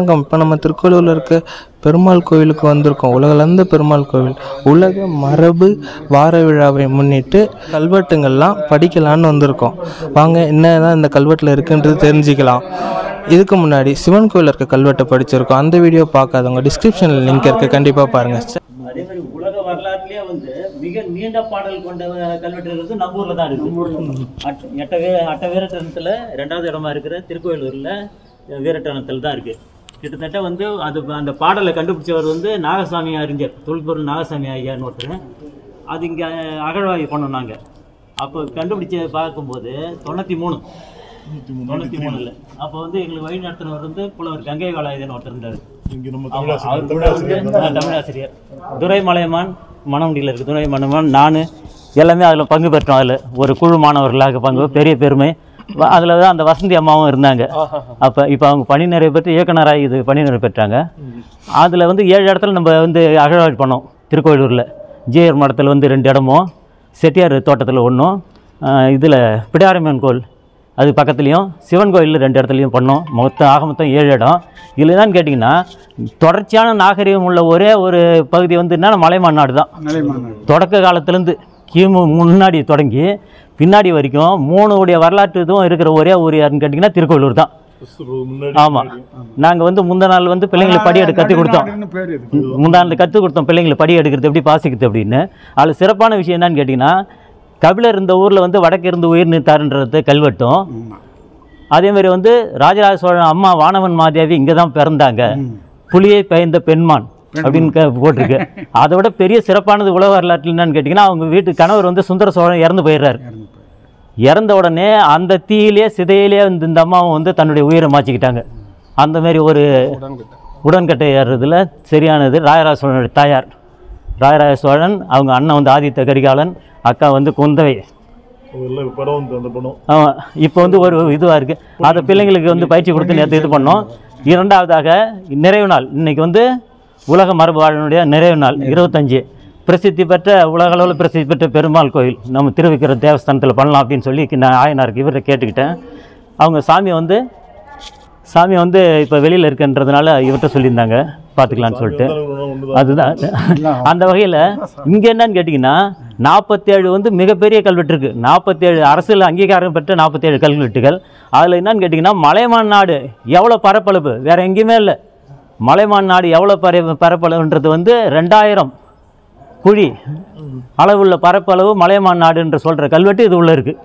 வணக்கம் இப்போ நம்ம திருக்கோயிலூரில் இருக்க பெருமாள் கோவிலுக்கு வந்திருக்கோம் உலகளந்த பெருமாள் கோவில் உலக மரபு வார விழாவை முன்னிட்டு கல்வெட்டுங்கள்லாம் படிக்கலான்னு வந்திருக்கோம் வாங்க என்ன தான் இந்த கல்வெட்டில் இருக்குன்றது தெரிஞ்சுக்கலாம் இதுக்கு முன்னாடி சிவன் கோயில் இருக்க கல்வெட்டை படிச்சிருக்கோம் அந்த வீடியோ பார்க்காதவங்க டிஸ்கிரிப்ஷனில் லிங்க் இருக்குது கண்டிப்பாக பாருங்கள் அதே மாதிரி உலக வரலாற்றிலேயே வந்து மிக நீண்ட பாடல் கொண்ட கல்வெட்டு இருக்கிறது நம்ம ஊர்ல தான் இருக்கு அட்ட- எட்ட வீர அட்ட வீரட்டனத்துல ரெண்டாவது இடமா இருக்கிற திருக்கோயிலூர்ல வீரட்டனத்தில் தான் இருக்கு கிட்டத்தட்ட வந்து அது அந்த பாடலை கண்டுபிடிச்சவர் வந்து நாகசாமி அறிஞர் தொல்பொருள் நாகசாமி ஐயான்னு ஒருத்தர் அது இங்கே அகழ்வாய்வு பண்ணோம் நாங்கள் அப்போ கண்டுபிடிச்சு பார்க்கும்போது தொண்ணூற்றி மூணு தொண்ணூற்றி மூணுல அப்போ வந்து எங்களுக்கு வழி நடத்தினவர் வந்து புலவர் கங்கை வேலாயுதன் ஒருத்தர் இருந்தார் இங்க நம்ம ஆமா, அவர் கூட தமிழாசிரியர் வந்து ஆ, தமிழாசிரியர் துரை மலையமான் மணமுடியில் இருக்குது துரை மலையமான் நான் எல்லாமே அதில் பங்கு பெற்றோம் அதில் ஒரு குழு மாணவர்களாக பங்கு பெரிய பெருமை அதில் தான் அந்த வசந்தி அம்மாவும் இருந்தாங்க அப்போ இப்போ அவங்க பணி நிறைவு பெற்று இயக்குனராக இது பணி நிறைவு பெற்றாங்க அதில் வந்து ஏழு இடத்துல நம்ம வந்து அகழ்வாய்வு பண்ணோம் திருக்கோயிலூரில் ஜிஆர் மடத்தில் வந்து ரெண்டு இடமும் செட்டியார் தோட்டத்தில் ஒன்றும் இதில் பிடாரம்மன் கோயில் அது பக்கத்துலேயும் சிவன் கோயிலில் ரெண்டு இடத்துலையும் பண்ணோம் மொத்தம் ஆக மொத்தம் ஏழு இடம் இதில் என்னன்னு கேட்டிங்கன்னா தொடர்ச்சியான நாகரிகம் உள்ள ஒரே ஒரு பகுதி வந்து என்னன்னா மலைமாநாடு தான் தொடக்க காலத்துலேருந்து கிமு முன்னாடி தொடங்கி பின்னாடி வரைக்கும் மூணு உடைய வரலாற்று இதுவும் இருக்கிற ஒரே ஊர் யாருன்னு கேட்டிங்கன்னா திருக்கோயிலூர் தான் முன்னாடி ஆமாம் நாங்கள் வந்து முந்த நாள் வந்து பிள்ளைங்களுக்கு படி எடுக்க கற்றுக் கொடுத்தோம் முந்தாண்டு கற்றுக் கொடுத்தோம் பிள்ளைங்களை படி எடுக்கிறது எப்படி வாசிக்கிறது அப்படின்னு அதில் சிறப்பான விஷயம் என்னன்னு கேட்டிங்கன்னா கபிலர் இந்த ஊரில் வந்து வடக்கு இருந்து உயிர் நீத்தாருன்றது கல்வெட்டும் அதே மாதிரி வந்து ராஜராஜ சோழன் அம்மா வானவன் மாதேவி இங்கே தான் பிறந்தாங்க புலியை பயந்த பெண்மான் அப்படின்னு க- போட்டிருக்கு அதை விட பெரிய சிறப்பானது உலக வரலாற்றில் என்னன்னு கேட்டிங்கன்னா அவங்க வீட்டு கணவர் வந்து சுந்தர சோழன் இறந்து போயிடுறாரு இறந்த உடனே அந்த தீயிலே சிதையிலே வந்து இந்த அம்மாவும் வந்து தன்னுடைய உயிரை மாற்றிக்கிட்டாங்க அந்த மாதிரி ஒரு உடன்கட்டை ஏறுறதுல சரியானது ராஜராஜ சோழனுடைய தாயார் ராஜராஜ சோழன் அவங்க அண்ணன் வந்து ஆதித்த கரிகாலன் அக்கா வந்து குந்தவை எல்லாம் படம் வந்து அந்த படம் ஆமாம் இப்போ வந்து ஒரு இதுவாக இருக்குது அதை பிள்ளைங்களுக்கு வந்து பயிற்சி கொடுத்து நேற்று இது பண்ணோம் இரண்டாவதாக நிறைவு நாள் இன்னைக்கு வந்து உலக மரபு வாழ்வினுடைய நிறைவு நாள் இருபத்தஞ்சு பிரசித்தி பெற்ற உலக அளவில் பிரசித்தி பெற்ற பெருமாள் கோயில் நம்ம திருவிக்கிற தேவஸ்தானத்தில் பண்ணலாம் அப்படின்னு சொல்லி நான் ஆயனாருக்கு இவரை கேட்டுக்கிட்டேன் அவங்க சாமி வந்து சாமி வந்து இப்போ வெளியில் இருக்குன்றதுனால இவர்கிட்ட சொல்லியிருந்தாங்க பார்த்துக்கலான்னு சொல்லிட்டு ஒண்ணுதான் அதுதான் அந்த வகையில் இங்கே என்னன்னு கேட்டிங்கன்னா நாற்பத்தேழு வந்து மிகப்பெரிய கல்வெட்டு இருக்குது நாற்பத்தேழு அரசியல் அங்கீகாரம் பெற்ற நாற்பத்தேழு கல்வெட்டுகள் அதில் என்னன்னு கேட்டிங்கன்னா மலைமான் நாடு எவ்வளோ பரப்பளவு வேறு எங்கேயுமே இல்லை மலைமான் நாடு எவ்வளோ பர பரப்பளவுன்றது வந்து ரெண்டாயிரம் குழி அளவுள்ள பரப்பளவு மலைமான் நாடுன்ற சொல்கிற கல்வெட்டு இது உள்ளே இருக்குது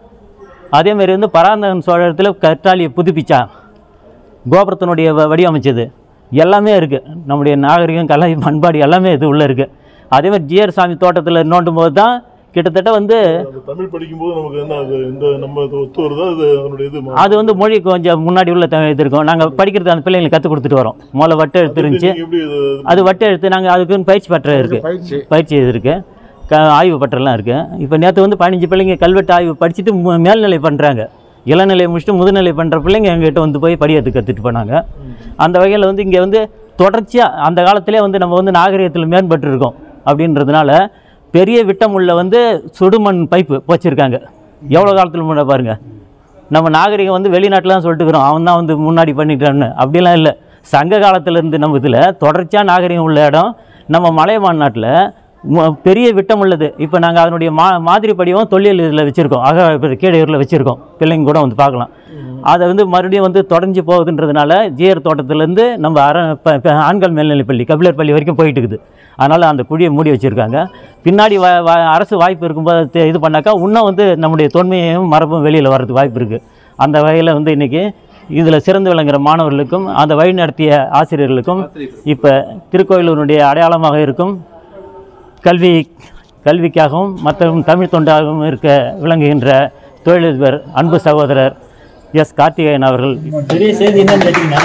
அதேமாரி வந்து பராந்தகன் சோழத்தில் கற்றாலியை புதுப்பிச்சான் கோபுரத்தினுடைய வ- வடிவமைச்சது எல்லாமே இருக்குது நம்முடைய நாகரிகம் கலை பண்பாடு எல்லாமே இது உள்ளே இருக்குது அதே மாதிரி ஜிஆர் சாமி தோட்டத்தில் நோண்டும் போது தான் கிட்டத்தட்ட வந்து அந்த தமிழ் படிக்கும்போது நமக்கு என்ன அது இந்த நம்ம இது ஒத்து வருதா அது அதனுடைய இது மா- அது வந்து மொழி கொஞ்சம் முன்னாடி உள்ள த- இது இருக்கும் நாங்கள் படிக்கிறது அந்த பிள்ளைங்களுக்கு கற்றுக் கொடுத்துட்டு வரோம் முதல்ல வட்ட எழுத்து இருந்துச்சு நீங்க எப்படி இது அது வட்ட எழுத்து நாங்கள் அதுக்குன்னு பயிற்சி பற்ற இருக்குது பயிற்சி இது இருக்குது க ஆய்வு பற்றெல்லாம் இருக்குது இப்போ நேற்று வந்து பதினஞ்சு பிள்ளைங்க கல்வெட்டு ஆய்வு படிச்சுட்டு மு- மேல்நிலை பண்ணுறாங்க இளநிலை முடிச்சுட்டு முதுநிலை பண்ணுற பிள்ளைங்க எங்ககிட்ட வந்து போய் படியத்து கற்றுட்டு போனாங்க அந்த வகையில் வந்து இங்கே வந்து தொடர்ச்சியாக அந்த காலத்திலே வந்து நம்ம வந்து நாகரிகத்தில் மேம்பட்டு இருக்கோம் அப்படின்றதுனால பெரிய விட்டமுள்ள வந்து சுடுமண் பைப்பு வச்சுருக்காங்க எவ்வளோ காலத்தில் முன்னாடி பாருங்கள் நம்ம நாகரிகம் வந்து வெளிநாட்டில் தான் சொல்லிட்டு இருக்கிறோம் அவன் தான் வந்து முன்னாடி பண்ணிட்டான்னு அப்படிலாம் இல்லை சங்க காலத்துல இருந்து நம்ம இதில் தொடர்ச்சியாக நாகரிகம் உள்ள இடம் நம்ம மலையமான் நாட்டில் பெரிய விட்டம் உள்ளது இப்போ நாங்கள் அதனுடைய மா மாதிரி படிவம் தொல்லியல் இதில் வச்சுருக்கோம் ஆக கீழையூரில் வச்சுருக்கோம் பிள்ளைங்க கூட வந்து பார்க்கலாம் அதை வந்து மறுபடியும் வந்து தொடர்ந்து போகுதுன்றதுனால ஜிஆர் தோட்டத்துலேருந்து நம்ம அர ப- ப- ஆண்கள் மேல்நிலைப் பள்ளி கபிலர் பள்ளி வரைக்கும் போயிட்டு இருக்குது அதனால் அந்த குழியை மூடி வச்சுருக்காங்க பின்னாடி வ வ- அரசு வாய்ப்பு இருக்கும்போது தெ- இது பண்ணாக்கா இன்னும் வந்து நம்முடைய தொன்மையும் மரபும் வெளியில் வர்றதுக்கு வாய்ப்பு இருக்குது அந்த வகையில் வந்து இன்றைக்கி இதில் சிறந்து விளங்குற மாணவர்களுக்கும் அந்த வழி நடத்திய ஆசிரியர்களுக்கும் இப்போ திருக்கோயிலூருடைய அடையாளமாக இருக்கும் கல்வி கல்விக்காகவும் மற்றும் தமிழ் தொண்டாகவும் இருக்க விளங்குகின்ற தொழிலதிபர் அன்பு சகோதரர் எஸ் கார்த்திகேயன் அவர்கள் பெரிய செய்தி என்னன்னு கேட்டிங்கன்னா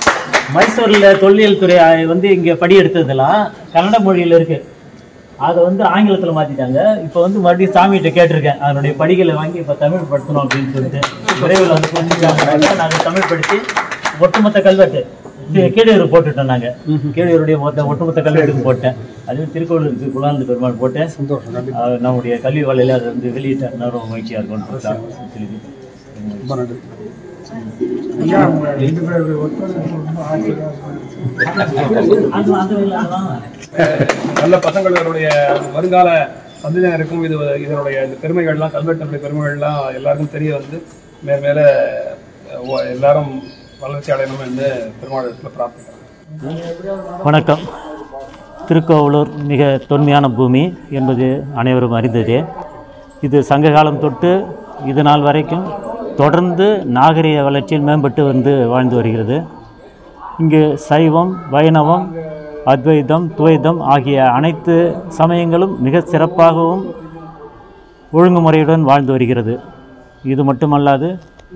மைசூரில் தொல்லியல் துறை வந்து இங்கே படி எடுத்ததெல்லாம் கன்னட மொழியில் இருக்குது அதை வந்து ஆங்கிலத்தில் மாற்றிட்டாங்க இப்போ வந்து மறுபடியும் சாமிகிட்ட கேட்டிருக்கேன் அதனுடைய படிகளை வாங்கி இப்போ தமிழ் படுத்தணும் அப்படின்னு சொல்லிட்டு விரைவில் வந்து புரிஞ்சுக்காங்க நாங்கள் தமிழ் படித்து ஒட்டுமொத்த கல்வெட்டு கீ- கீழையூர் போட்டுட்டோம் நாங்கள் கீழையூருடைய மொத்த ஒட்டுமொத்த கல்வெட்டுக்கு போட்டேன் அதே திருக்கோவிலுக்கு குலாந்து பெருமாள் போட்டேன் அது நம்முடைய கல்வி வலையில் அதை வந்து வெளியிட்ட ரொம்ப மகிழ்ச்சியாக இருக்கும்னு சொல்லி ரொம்ப நன்றி ஐயா உங்க ரெண்டு பேருடைய ஒத்துழைப்பு ரொம்ப ஆச்சரியமா நல்ல பசங்களுடைய வருங்கால சந்ததியினருக்கும் இது இதனுடைய இந்த பெருமைகள்லாம் கல்வெட்டுடைய பெருமைகள்லாம் எல்லாருக்கும் தெரிய வந்து மேல மேல அஹ், எல்லாரும் வளர்ச்சி அடையணும் என்று பெருமாள் பிரார்த்திக்கிறேன் வணக்கம் திருக்கோவலூர் மிக தொன்மையான பூமி என்பது அனைவரும் அறிந்ததே இது சங்க காலம் தொட்டு இது நாள் வரைக்கும் தொடர்ந்து நாகரிக வளர்ச்சியில் மேம்பட்டு வந்து வாழ்ந்து வருகிறது இங்கு சைவம் வைணவம் அத்வைதம் துவைதம் ஆகிய அனைத்து சமயங்களும் மிக சிறப்பாகவும் ஒழுங்குமுறையுடன் வாழ்ந்து வருகிறது இது மட்டுமல்லாது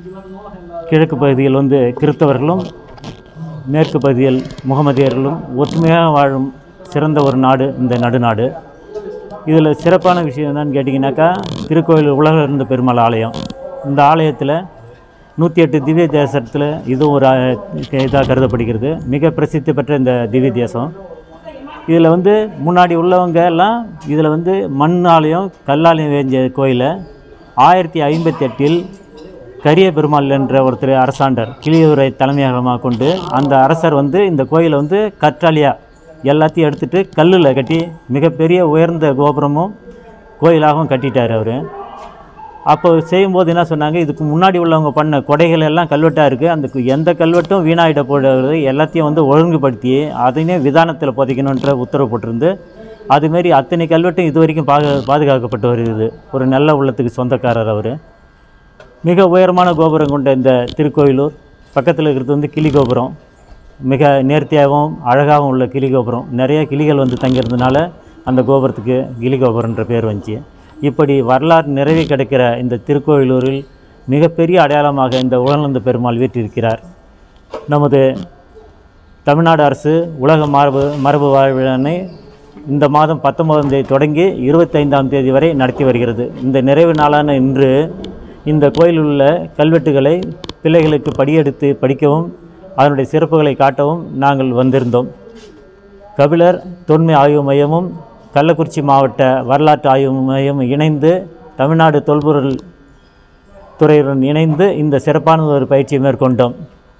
கிழக்கு பகுதியில் வந்து கிறித்தவர்களும் மேற்கு பகுதியில் முகமதியர்களும் ஒற்றுமையாக வாழும் சிறந்த ஒரு நாடு இந்த நடுநாடு இதில் சிறப்பான விஷயம் என்னன்னு கேட்டிங்கனாக்கா திருக்கோயில் உலக இருந்த பெருமாள் ஆலயம் இந்த ஆலயத்தில் நூற்றி எட்டு திவ்ய தேசத்தில் இதுவும் ஒரு இதாக கருதப்படுகிறது மிக பிரசித்தி பெற்ற இந்த திவ்ய தேசம் இதில் வந்து முன்னாடி உள்ளவங்க எல்லாம் இதில் வந்து மண் ஆலயம் கல்லாலயம் வேஞ்ச கோயிலை ஆயிரத்தி ஐம்பத்தி எட்டில் கரிய பெருமாள் என்ற ஒருத்தர் அரசாண்டர் கிளியூரை தலைமையகமாக கொண்டு அந்த அரசர் வந்து இந்த கோயிலை வந்து கற்றாலியாக எல்லாத்தையும் எடுத்துகிட்டு கல்லில் கட்டி மிகப்பெரிய உயர்ந்த கோபுரமும் கோயிலாகவும் கட்டிட்டார் அவர் அப்போ செய்யும்போது என்ன சொன்னாங்க இதுக்கு முன்னாடி உள்ளவங்க பண்ண கொடைகள் எல்லாம் கல்வெட்டாக இருக்குது அந்த கு- எந்த கல்வெட்டும் வீணாயிட போடுறது எல்லாத்தையும் வந்து ஒழுங்குபடுத்தி அதையுமே விதானத்தில் புதைக்கணுன்ற உத்தரவு போட்டிருந்து அதுமாரி அத்தனை கல்வெட்டும் இது வரைக்கும் பாது பாதுகாக்கப்பட்டு வருகிறது ஒரு நல்ல உள்ளத்துக்கு சொந்தக்காரர் அவர் மிக உயரமான கோபுரம் கொண்ட இந்த திருக்கோயிலூர் பக்கத்தில் இருக்கிறது வந்து கிளி கோபுரம் மிக நேர்த்தியாகவும் அழகாகவும் உள்ள கிளி கோபுரம் நிறைய கிளிகள் வந்து தங்கியிருந்தனால அந்த கோபுரத்துக்கு கிளி கோபுரன்ற பேர் வந்துச்சு இப்படி வரலாறு நிறைவே கிடைக்கிற இந்த திருக்கோயிலூரில் மிகப்பெரிய அடையாளமாக இந்த உலகளந்த பெருமாள் வீற்றிருக்கிறார் நமது தமிழ்நாடு அரசு உலக மரபு மரபு வாழ்வினை இந்த மாதம் பத்தொன்பதாம் தேதி தொடங்கி இருபத்தைந்தாம் தேதி வரை நடத்தி வருகிறது இந்த நிறைவு நாளான இன்று இந்த கோயிலில் உள்ள கல்வெட்டுகளை பிள்ளைகளுக்கு படியெடுத்து படிக்கவும் அதனுடைய சிறப்புகளை காட்டவும் நாங்கள் வந்திருந்தோம் கபிலர் தொன்மை ஆய்வு மையமும் கள்ளக்குறிச்சி மாவட்ட வரலாற்று ஆய்வு மையமும் இணைந்து தமிழ்நாடு தொல்பொருள் துறையுடன் இணைந்து இந்த சிறப்பான ஒரு பயிற்சியை மேற்கொண்டோம்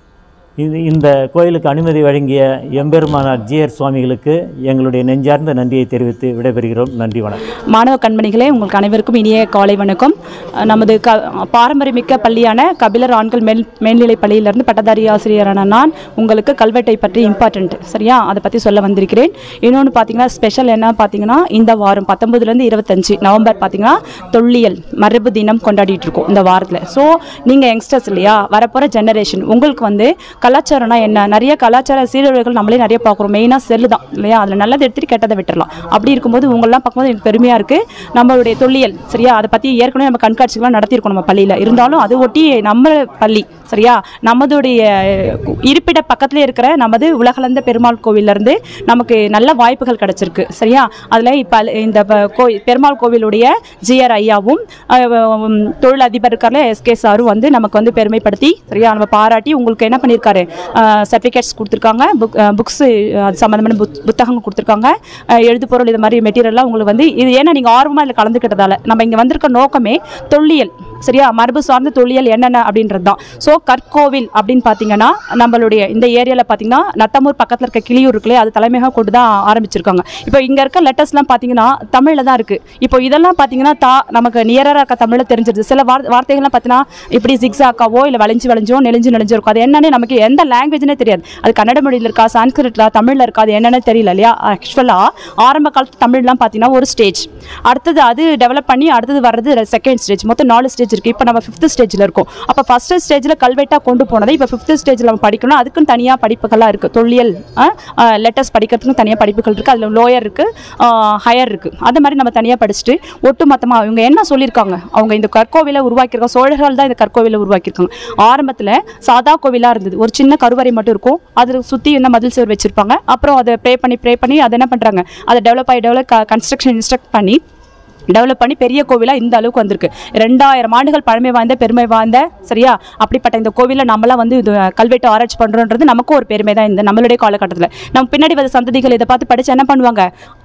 இது இந்த கோயிலுக்கு அனுமதி வழங்கிய எம்பெருமானார் ஜிஆர் சுவாமிகளுக்கு எங்களுடைய நெஞ்சார்ந்த நன்றியை தெரிவித்து விடைபெறுகிறோம் நன்றி வணக்கம் மாணவ கண்மணிகளே உங்களுக்கு அனைவருக்கும் இனிய காலை வணக்கம் அஹ் நமது க பாரம்பரியமிக்க பள்ளியான கபிலர் ஆண்கள் மேல் மேல்நிலைப் பள்ளியிலிருந்து பட்டதாரி ஆசிரியரான நான் உங்களுக்கு கல்வெட்டை பற்றி இம்பார்ட்டண்ட் சரியா அதை பற்றி சொல்ல வந்திருக்கிறேன் இன்னொன்று பார்த்தீங்கன்னா ஸ்பெஷல் என்ன பார்த்தீங்கன்னா இந்த வாரம் பத்தொம்பதுலேருந்து இருபத்தஞ்சு நவம்பர் பார்த்தீங்கன்னா தொல்லியல் மரபு தினம் கொண்டாடிட்டு இருக்கோம் இந்த வாரத்தில் ஸோ நீங்கள் யங்ஸ்டர்ஸ் இல்லையா வரப்போகிற ஜெனரேஷன் உங்களுக்கு வந்து கலாச்சாரம்னா என்ன நிறைய கலாச்சார சீரழிவுகள் நம்மளே நிறைய பார்க்குறோம் மெயினாக செல்லு தான் இல்லையா அதில் நல்லதை எடுத்துட்டு கெட்டதை விட்டுறலாம் அப்படி இருக்கும்போது உங்களெல்லாம் பார்க்கும்போது எனக்கு பெருமையாக இருக்குது நம்மளுடைய தொல்லியல் சரியா அதை பற்றி ஏற்கனவே நம்ம கண்காட்சிகள்லாம் நடத்தியிருக்கோம் நம்ம பள்ளியில் இருந்தாலும் அது ஒட்டி நம்ம பள்ளி சரியா நமதுடைய அஹ், இருப்பிட பக்கத்துல இருக்கிற நமது உலகளந்த பெருமாள் கோவிலிருந்து நமக்கு நல்ல வாய்ப்புகள் கிடைச்சிருக்கு சரியா அதில் இப்போ இந்த ப- கோயில் பெருமாள் கோவிலுடைய ஜிஆர் ஐயாவும் அஹ், உம், தொழில் அதிபர் இருக்கார்ல எஸ்கே சாரும் வந்து நமக்கு வந்து பெருமைப்படுத்தி சரியா நம்ம பாராட்டி உங்களுக்கு என்ன பண்ணியிருக்காரு சர்டிஃபிகேட்ஸ் கொடுத்துருக்காங்க புக் புக்ஸு அது சம்மந்தமான புத் புத்தகங்கள் கொடுத்துருக்காங்க அஹ், எழுது பொருள் இது மாதிரி மெட்டீரியல்லாம் உங்களுக்கு வந்து இது ஏன்னா நீங்கள் ஆர்வமாக இதில் கலந்துக்கிட்டதால நம்ம இங்கே வந்திருக்க நோக்கமே தொல்லியல் சரியா மரபு சார்ந்த தொல்லியல் என்னென்ன அப்படின்றது தான் ஸோ கற்கோவில் அப்படின்னு பார்த்தீங்கன்னா நம்மளுடைய இந்த ஏரியாவில் பார்த்தீங்கன்னா நத்தமூர் பக்கத்தில் இருக்க கிளியூர் இருக்குல்லையே அது தலைமையாக கொண்டு தான் ஆரம்பிச்சிருக்காங்க இப்போ இங்கே இருக்க லெட்டர்ஸ்லாம் பார்த்தீங்கன்னா தமிழில் தான் இருக்குது இப்போ இதெல்லாம் பார்த்தீங்கன்னா தா நமக்கு நியராக இருக்க தமிழில் தெரிஞ்சிருது சில வார் வார்த்தைகள்லாம் பார்த்தீங்கன்னா இப்படி ஜிக்ஸாக்காவோ இல்லை வளைஞ்சு வளைஞ்சோ நெளிஞ்சு நெளிஞ்சு இருக்கும் அது என்னன்னு நமக்கு எந்த லாங்குவேஜ்னே தெரியாது அது கன்னட மொழியில் இருக்கா சான்ஸ்கிரிட்ல தமிழில் இருக்கா அது என்னன்னு தெரியல இல்லையா ஆக்சுவலாக ஆரம்ப காலத்து தமிழ்லாம் பார்த்தீங்கன்னா ஒரு ஸ்டேஜ் அடுத்தது அது டெவலப் பண்ணி அடுத்தது வர்றது செகண்ட் ஸ்டேஜ் மொத்தம் நாலு ஸ்டேஜ் இருக்குது இப்போ நம்ம ஃபிஃப்த் ஸ்டேஜில் இருக்கோம் அப்போ ஃபஸ்ட்டு ஸ்டேஜில் கல்வெட்டாக கொண்டு போனதை இப்போ ஃபிஃப்த் ஸ்டேஜில் நம்ம படிக்கணும் அதுக்குன்னு தனியாக படிப்புகள்லாம் இருக்குது தொல்லியல் லெட்டர்ஸ் படிக்கிறதுக்கும் தனியாக படிப்புகள் இருக்குது அதில் லோயர் இருக்குது ஹையர் இருக்குது அது மாதிரி நம்ம தனியாக படிச்சுட்டு ஒட்டு மொத்தமாக இவங்க என்ன சொல்லியிருக்காங்க அவங்க இந்த கற்கோவிலை உருவாக்கியிருக்காங்க சோழர்கள் தான் இந்த கற்கோவிலை உருவாக்கியிருக்காங்க ஆரம்பத்தில் சாதா கோவிலாக இருந்தது ஒரு சின்ன கருவறை மட்டும் இருக்கும் அதில் சுற்றி என்ன மதில் சுவர் வச்சுருப்பாங்க அப்புறம் அதை ப்ரே பண்ணி ப்ரே பண்ணி அதை என்ன பண்ணுறாங்க அதை டெவலப் ஆகி டெவலப் கன்ஸ்ட்ரக்ஷன் இன்ஸ்ட்ரக்ட் பண்ணி டெவலப் பண்ணி பெரிய கோவிலாக இந்த அளவுக்கு வந்திருக்கு ரெண்டாயிரம் ஆண்டுகள் பழமை வாய்ந்த பெருமை வாய்ந்த சரியா அப்படிப்பட்ட இந்த கோவிலை நம்மளாம் வந்து இது கல்வெட்டு ஆராய்ச்சி பண்ணுறோன்றது நமக்கும் ஒரு பெருமை தான் இந்த நம்மளுடைய காலகட்டத்தில் நம்ம பின்னாடி வந்த சந்ததிகள் இதை பார்த்து படித்து என்ன பண்ணுவாங்க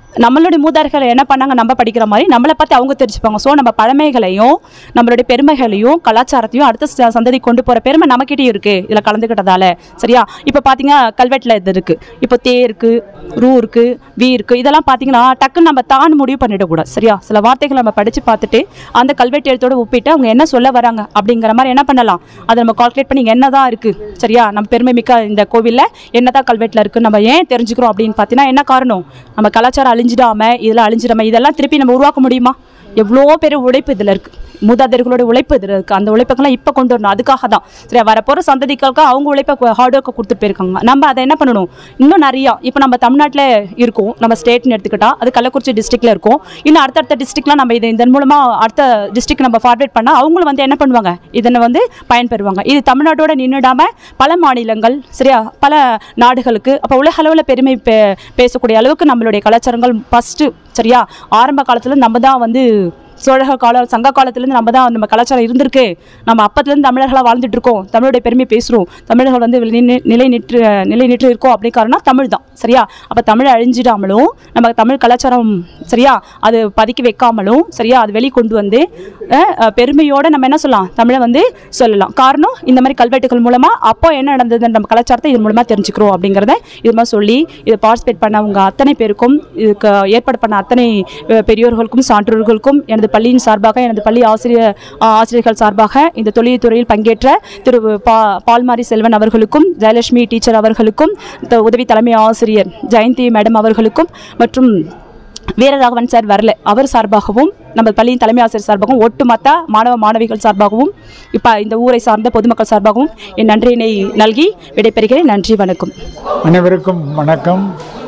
நம்மளுடைய மூதார்கள் என்ன பண்ணாங்க நம்ம படிக்கிற மாதிரி நம்மளை பற்றி அவங்க தெரிஞ்சுப்பாங்க ஸோ நம்ம பழமைகளையும் நம்மளுடைய பெருமைகளையும் கலாச்சாரத்தையும் அடுத்த ச- சந்ததி கொண்டு போகிற பெருமை நம்மக்கிட்டேயும் இருக்குது இதில் கலந்துக்கிட்டதால சரியா இப்போ பார்த்தீங்கன்னா கல்வெட்டில் இது இருக்குது இப்போ தே இருக்குது ரூ இருக்குது வி இருக்குது இதெல்லாம் பார்த்தீங்கன்னா டக்குன்னு நம்ம தான் முடிவு பண்ணிடக்கூடாது சரியா சில வார்த்தைகளை நம்ம படித்து பார்த்துட்டு அந்த கல்வெட்டு எழுத்தோட ஒப்பிட்டு அவங்க என்ன சொல்ல வராங்க அப்படிங்கிற மாதிரி என்ன பண்ணலாம் அதை நம்ம கால்குலேட் பண்ணி என்ன தான் இருக்குது சரியா நம்ம பெருமை மிக்க இந்த கோவிலில் என்ன தான் கல்வெட்டில் இருக்குது நம்ம ஏன் தெரிஞ்சுக்கிறோம் அப்படின்னு பார்த்தீங்கன்னா என்ன காரணம் நம்ம கலாச்சாரம் அழிஞ்சிடாம இதில் அழிஞ்சிடாம இதெல்லாம் திருப்பி நம்ம உருவாக்க முடியுமா எவ்வளோ பெரிய உழைப்பு இதில் இருக்குது மூதாதையர்களோட உழைப்பு இதில் இருக்குது அந்த உழைப்புக்கெல்லாம் இப்போ கொண்டு வரணும் அதுக்காக தான் சரி வரப்போகிற சந்ததிகளுக்கு அவங்க உழைப்பை ஹார்ட் ஒர்க்கை கொடுத்துட்டு போயிருக்காங்க நம்ம அதை என்ன பண்ணணும் இன்னும் நிறையா இப்போ நம்ம தமிழ்நாட்டில் இருக்கோம் நம்ம ஸ்டேட்னு எடுத்துக்கிட்டா அது கள்ளக்குறிச்சி டிஸ்ட்ரிக்டில் இருக்கும் இன்னும் அடுத்தடுத்த டிஸ்ட்ரிக்ட்லாம் நம்ம இது இதன் மூலமாக அடுத்த டிஸ்ட்ரிக்ட் நம்ம ஃபார்வேர்ட் பண்ணால் அவங்களும் வந்து என்ன பண்ணுவாங்க இதனை வந்து பயன்பெறுவாங்க இது தமிழ்நாட்டோட நின்றுடாமல் பல மாநிலங்கள் சரியா பல நாடுகளுக்கு அப்போ உலக அளவில் பெருமை பே பேசக்கூடிய அளவுக்கு நம்மளுடைய கலாச்சாரங்கள் ஃபஸ்ட்டு சரியா ஆரம்ப காலத்தில் நம்ம தான் வந்து சோழக கால சங்க காலத்துலேருந்து நம்ம தான் நம்ம கலாச்சாரம் இருந்திருக்கு நம்ம அப்பத்துலேருந்து தமிழர்களாக வாழ்ந்துட்டு இருக்கோம் தமிழுடைய பெருமை பேசுகிறோம் தமிழர்கள் வந்து நினை- நிலை நிற்று நிலை நிற்று இருக்கோம் அப்படி காரணம் தமிழ் தான் சரியா அப்போ தமிழ் அழிஞ்சிடாமலும் நம்ம தமிழ் கலாச்சாரம் சரியா அது பதுக்கி வைக்காமலும் சரியா அது வெளி கொண்டு வந்து அஹ், அஹ், பெருமையோட நம்ம என்ன சொல்லலாம் தமிழை வந்து சொல்லலாம் காரணம் இந்த மாதிரி கல்வெட்டுகள் மூலமாக அப்போ என்ன நடந்தது நம்ம கலாச்சாரத்தை இது மூலமாக தெரிஞ்சுக்கிறோம் அப்படிங்கிறத இது மாதிரி சொல்லி இதை பார்ட்டிசிபேட் பண்ணவங்க அத்தனை பேருக்கும் இதுக்கு ஏற்பாடு பண்ண அத்தனை அஹ், பெரியோர்களுக்கும் சான்றோர்களுக்கும் எனது பள்ளியின் சார்பாக எனது பள்ளி ஆசிரியர் ஆஹ், ஆசிரியர்கள் சார்பாக இந்த தொழில்துறையில் பங்கேற்ற திரு பா பால்மாரி செல்வன் அவர்களுக்கும் ஜெயலட்சுமி டீச்சர் அவர்களுக்கும் த- உதவி தலைமை ஆசிரியர் ஜெயந்தி மேடம் அவர்களுக்கும் மற்றும் வீரராகவன் சார் வரல அவர் சார்பாகவும் நம்ம பள்ளியின் தலைமை ஆசிரியர் சார்பாகவும் ஒட்டுமொத்த மாணவ மாணவிகள் சார்பாகவும் இப்போ இந்த ஊரை சார்ந்த பொதுமக்கள் சார்பாகவும் என் நன்றியினை நல்கி விடைபெறுகிறேன் நன்றி வணக்கம் அனைவருக்கும் வணக்கம்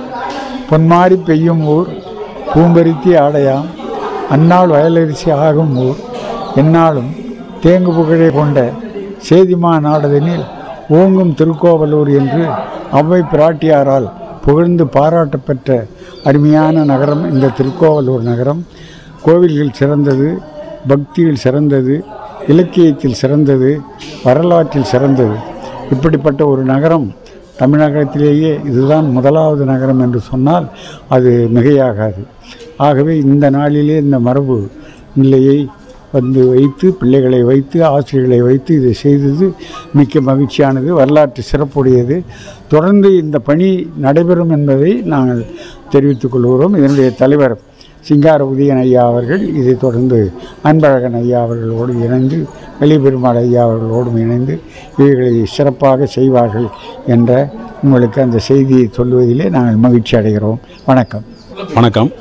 பொன்மாரி பெய்யும் ஊர் பூம்பருத்தி ஆடையாம் அந்நாள் வயலரிசி ஆகும் ஊர் எந்நாளும் தேங்கு புகழை கொண்ட சேதிமா நாடதனில் ஓங்கும் திருக்கோவலூர் என்று அவ்வை பிராட்டியாரால் புகழ்ந்து பாராட்டப்பெற்ற அருமையான நகரம் இந்த திருக்கோவலூர் நகரம் கோவில்கள் சிறந்தது பக்தியில் சிறந்தது இலக்கியத்தில் சிறந்தது வரலாற்றில் சிறந்தது இப்படிப்பட்ட ஒரு நகரம் தமிழகத்திலேயே இதுதான் முதலாவது நகரம் என்று சொன்னால் அது மிகையாகாது ஆகவே இந்த நாளிலே இந்த மரபு நிலையை வந்து வைத்து பிள்ளைகளை வைத்து ஆசிரியர்களை வைத்து இதை செய்தது மிக்க மகிழ்ச்சியானது வரலாற்று சிறப்புடையது தொடர்ந்து இந்த பணி நடைபெறும் என்பதை நாங்கள் தெரிவித்துக் கொள்கிறோம் இதனுடைய தலைவர் சிங்கார உதயன் ஐயா அவர்கள் இதை தொடர்ந்து அன்பழகன் ஐயா அவர்களோடு இணைந்து வெளிபெருமாள் ஐயா அவர்களோடும் இணைந்து இவைகளை சிறப்பாக செய்வார்கள் என்ற உங்களுக்கு அந்த செய்தியை சொல்வதிலே நாங்கள் மகிழ்ச்சி அடைகிறோம் வணக்கம் வணக்கம்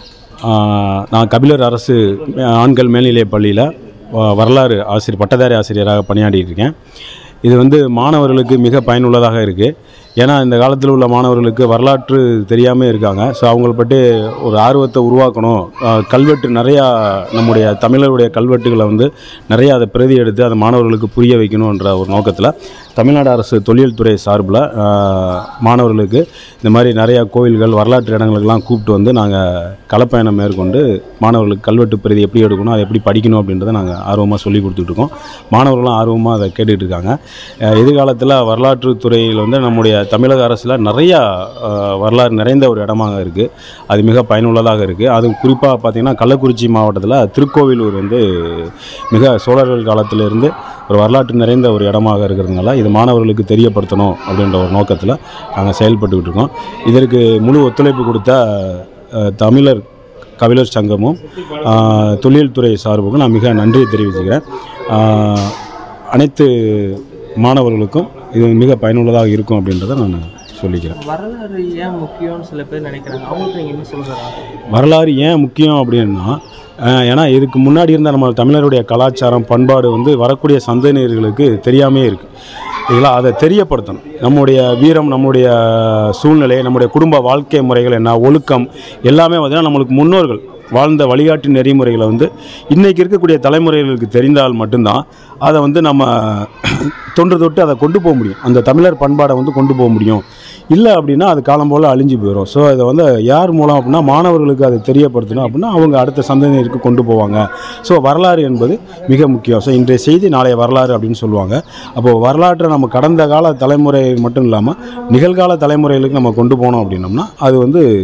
ஆஹ் நான் கபிலர் அரசு ஆண்கள் மேல்நிலைப் பள்ளியில் வ- வரலாறு ஆசிரியர் பட்டதாரி ஆசிரியராக பணியாற்றிட்டு இருக்கேன் இது வந்து மாணவர்களுக்கு மிக பயனுள்ளதாக இருக்குது ஏன்னா இந்த காலத்தில் உள்ள மாணவர்களுக்கு வரலாற்று தெரியாமல் இருக்காங்க ஸோ அவங்கள பற்றி ஒரு ஆர்வத்தை உருவாக்கணும் ஆஹ் கல்வெட்டு நிறையா நம்முடைய தமிழருடைய கல்வெட்டுகளை வந்து நிறையா அதை பிரதி எடுத்து அதை மாணவர்களுக்கு புரிய வைக்கணுன்ற ஒரு நோக்கத்தில் தமிழ்நாடு அரசு தொழில் துறை சார்பில் ஆஹ் மாணவர்களுக்கு இந்த மாதிரி நிறையா கோயில்கள் வரலாற்று இடங்களுக்கெல்லாம் கூப்பிட்டு வந்து நாங்கள் களப்பயணம் மேற்கொண்டு மாணவர்களுக்கு கல்வெட்டு பிரதி எப்படி எடுக்கணும் அதை எப்படி படிக்கணும் அப்படின்றத நாங்கள் ஆர்வமாக சொல்லி கொடுத்துட்ருக்கோம் மாணவர்களும் ஆர்வமாக அதை கேட்டுட்டு இருக்காங்க அஹ் எதிர்காலத்தில் வரலாற்று துறையில் வந்து நம்முடைய தமிழக அரசில் நிறையா அஹ், வரலாறு நிறைந்த ஒரு இடமாக இருக்குது அது மிக பயனுள்ளதாக இருக்குது அது குறிப்பாக பார்த்திங்கன்னா கள்ளக்குறிச்சி மாவட்டத்தில் திருக்கோவிலூர் வந்து மிக சோழர்கள் காலத்திலிருந்து ஒரு வரலாற்று நிறைந்த ஒரு இடமாக இருக்கிறதுனால இது மாணவர்களுக்கு தெரியப்படுத்தணும் அப்படின்ற ஒரு நோக்கத்தில் நாங்கள் செயல்பட்டுக்கிட்டு இருக்கோம் இதற்கு முழு ஒத்துழைப்பு கொடுத்த அஹ், தமிழர் கபிலர் சங்கமும் ஆஹ், தொழில்துறை சார்புக்கும் நான் மிக நன்றியை தெரிவிச்சுக்கிறேன் ஆஹ், அனைத்து மாணவர்களுக்கும் இது மிக பயனுள்ளதாக இருக்கும் அப்படின்றத நான் சொல்லிக்கிறேன் வரலாறு ஏன் முக்கியம்னு சில பேர் நினைக்கிறாங்க அவங்களுக்கு நீங்கள் என்ன சொல்லுறா வரலாறு ஏன் முக்கியம் அப்படின்னா அஹ், ஏன்னா இதுக்கு முன்னாடி இருந்த நம்ம தமிழருடைய கலாச்சாரம் பண்பாடு வந்து வரக்கூடிய சந்ததியினர்களுக்கு தெரியாமே இருக்குது இல்லைங்களா அதை தெரியப்படுத்தணும் நம்முடைய வீரம் நம்முடைய சூழ்நிலை நம்முடைய குடும்ப வாழ்க்கை முறைகள் என்ன ஒழுக்கம் எல்லாமே பார்த்தீங்கன்னா நம்மளுக்கு முன்னோர்கள் வாழ்ந்த வழிகாட்டு நெறிமுறைகளை வந்து இன்றைக்கி இருக்கக்கூடிய தலைமுறைகளுக்கு தெரிந்தால் மட்டும்தான் அதை வந்து நம்ம தொன்று தொட்டு அதை கொண்டு போக முடியும் அந்த தமிழர் பண்பாடை வந்து கொண்டு போக முடியும் இல்லை அப்படின்னா அது காலம் போல் அழிஞ்சு போயிடும் ஸோ இதை வந்து யார் மூலம் அப்படின்னா மாணவர்களுக்கு அதை தெரியப்படுத்தணும் அப்படின்னா அவங்க அடுத்த சந்ததியினருக்கு கொண்டு போவாங்க ஸோ வரலாறு என்பது மிக முக்கியம் ஸோ இன்றைய செய்தி நாளைய வரலாறு அப்படின்னு சொல்லுவாங்க அப்போது வரலாற்றை நம்ம கடந்த கால தலைமுறை மட்டும் இல்லாமல் நிகழ்கால தலைமுறைகளுக்கு நம்ம கொண்டு போனோம் அப்படின்னோம்னா அது வந்து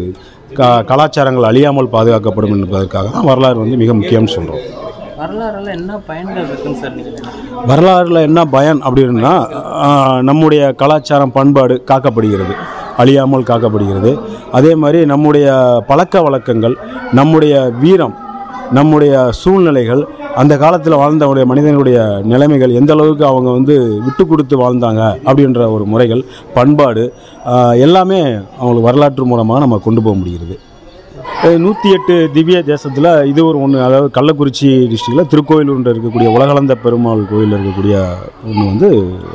க கலாச்சாரங்கள் அழியாமல் பாதுகாக்கப்படும் என்பதற்காக தான் வரலாறு வந்து மிக முக்கியம்னு சொல்கிறோம் வரலாறுல என்ன பயன்கள் இருக்குன்னு சார் நீங்கள் வரலாறுல என்ன பயன் அப்படின்னா ஆஹ், நம்முடைய கலாச்சாரம் பண்பாடு காக்கப்படுகிறது அழியாமல் காக்கப்படுகிறது அதே மாதிரி நம்முடைய பழக்க வழக்கங்கள் நம்முடைய வீரம் நம்முடைய சூழ்நிலைகள் அந்த காலத்தில் வாழ்ந்தவுடைய மனிதனுடைய நிலைமைகள் எந்த அளவுக்கு அவங்க வந்து விட்டு கொடுத்து வாழ்ந்தாங்க அப்படின்ற ஒரு முறைகள் பண்பாடு ஆஹ், எல்லாமே அவங்களுக்கு வரலாற்று மூலமாக நம்ம கொண்டு போக முடிகிறது நூற்றி எட்டு திவ்ய தேசத்தில் இது ஒரு ஒன்று அதாவது கள்ளக்குறிச்சி டிஸ்ட்ரிக்டில் திருக்கோயிலூரில் இருக்கக்கூடிய உலகளந்த பெருமாள் கோயில் இருக்கக்கூடிய ஒன்று வந்து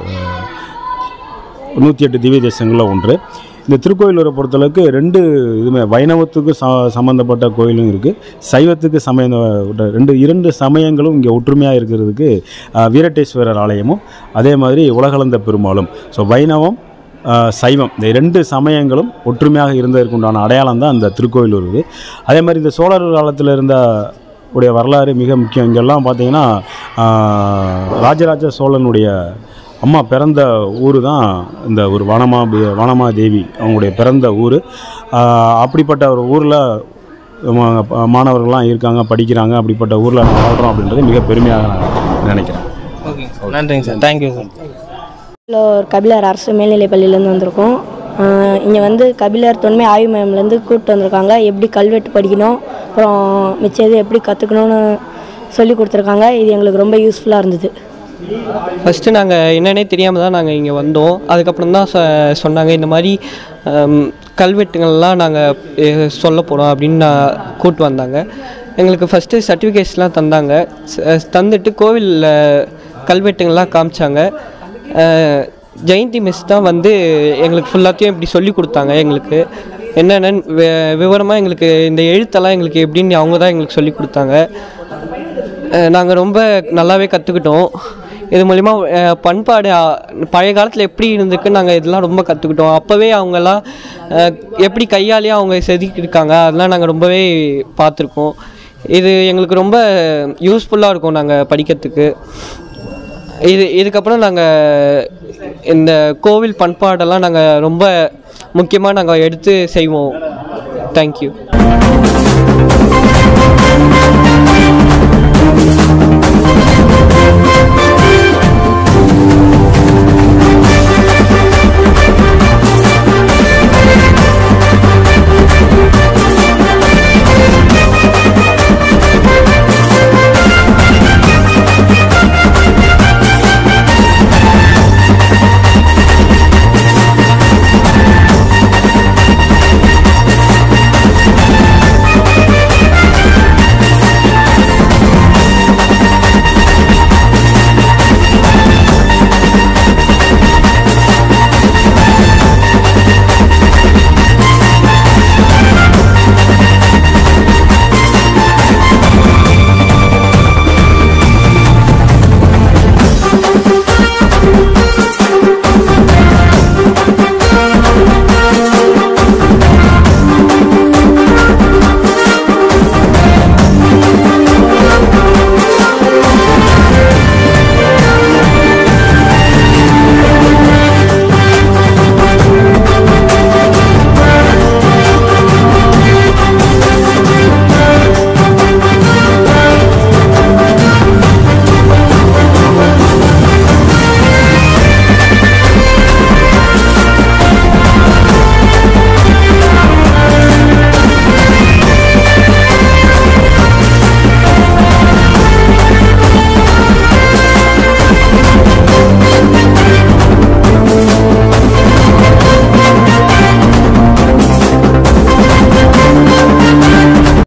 நூற்றி எட்டு திவ்ய தேசங்களில் ஒன்று இந்த திருக்கோயிலூரை பொறுத்தளவுக்கு ரெண்டு இதுமே வைணவத்துக்கு ச சம்மந்தப்பட்ட கோயிலும் இருக்குது சைவத்துக்கு சம்மந்த ரெண்டு இரண்டு சமயங்களும் இங்கே ஒற்றுமையாக இருக்கிறதுக்கு அஹ், வீரட்டேஸ்வரர் ஆலயமும் அதே மாதிரி உலகளந்த பெருமாளும் ஸோ வைணவம் ஆஹ் சைவம் இந்த ரெண்டு சமயங்களும் ஒற்றுமையாக இருந்ததற்கு உண்டான அடையாளம் தான் அந்த திருக்கோயிலூர் இது அதே மாதிரி இந்த சோழர் காலத்தில் இருந்த உடைய வரலாறு மிக முக்கியம் இங்கெல்லாம் பார்த்தீங்கன்னா ஆஹ் ராஜராஜ சோழனுடைய அம்மா பிறந்த ஊர் தான் இந்த ஒரு வனமா வனமா தேவி அவங்களுடைய பிறந்த ஊர் அப்படிப்பட்ட ஒரு ஊரில் மாணவர்கள்லாம் இருக்காங்க படிக்கிறாங்க அப்படிப்பட்ட ஊரில் நான் வாழ்கிறோம் அப்படின்றது மிக பெருமையாக நான் நினைக்கிறேன் ஓகே சார் நன்றிங்க சார் தேங்க்யூ சார் ஒரு கபிலர் அரசு மேல்நிலைப் பள்ளியிலேருந்து வந்திருக்கோம் இங்கே வந்து கபிலர் தொன்மை ஆய்வு மையம்லேருந்து கூப்பிட்டு வந்திருக்காங்க எப்படி கல்வெட்டு படிக்கணும் அப்புறம் மிச்சம் இது எப்படி கற்றுக்கணும்னு சொல்லி கொடுத்துருக்காங்க இது எங்களுக்கு ரொம்ப யூஸ்ஃபுல்லாக இருந்தது ஃபஸ்ட்டு நாங்கள் என்னன்னே தெரியாமல் தான் நாங்கள் இங்கே வந்தோம் அதுக்கப்புறம் தான் சொ- சொன்னாங்க இந்த மாதிரி ஹம், கல்வெட்டுங்கள்லாம் நாங்கள் சொல்ல போகிறோம் அப்படின்னு நான் கூப்பிட்டு வந்தாங்க எங்களுக்கு ஃபஸ்ட்டு சர்டிஃபிகேட்ஸ்லாம் தந்தாங்க ச- தந்துட்டு கோவிலில் கல்வெட்டுங்கள்லாம் காமிச்சாங்க அஹ், ஜெயந்தி மிஸ் தான் வந்து எங்களுக்கு ஃபுல்லாத்தையும் இப்படி சொல்லி கொடுத்தாங்க எங்களுக்கு என்னென்னு விவரமாக எங்களுக்கு இந்த எழுத்தெல்லாம் எங்களுக்கு எப்படின்னு அவங்க தான் எங்களுக்கு சொல்லி கொடுத்தாங்க நாங்கள் ரொம்ப நல்லாவே கற்றுக்கிட்டோம் இது மூலிமா அஹ், பண்பாடு அஹ், பழைய காலத்தில் எப்படி இருந்திருக்கு நாங்கள் இதெல்லாம் ரொம்ப கற்றுக்கிட்டோம் அப்போவே அவங்கெல்லாம் அஹ், எப்படி கையாலேயே அவங்க செதுக்கியிருக்காங்க அதெல்லாம் நாங்கள் ரொம்பவே பார்த்துருக்கோம் இது எங்களுக்கு ரொம்ப யூஸ்ஃபுல்லாக இருக்கும் நாங்கள் படிக்கிறதுக்கு இது இதுக்கப்புறம் நாங்கள் இந்த கோவில் பண்பாடெல்லாம் நாங்கள் ரொம்ப முக்கியமாக நாங்கள் எடுத்து செய்வோம் தேங்க்யூ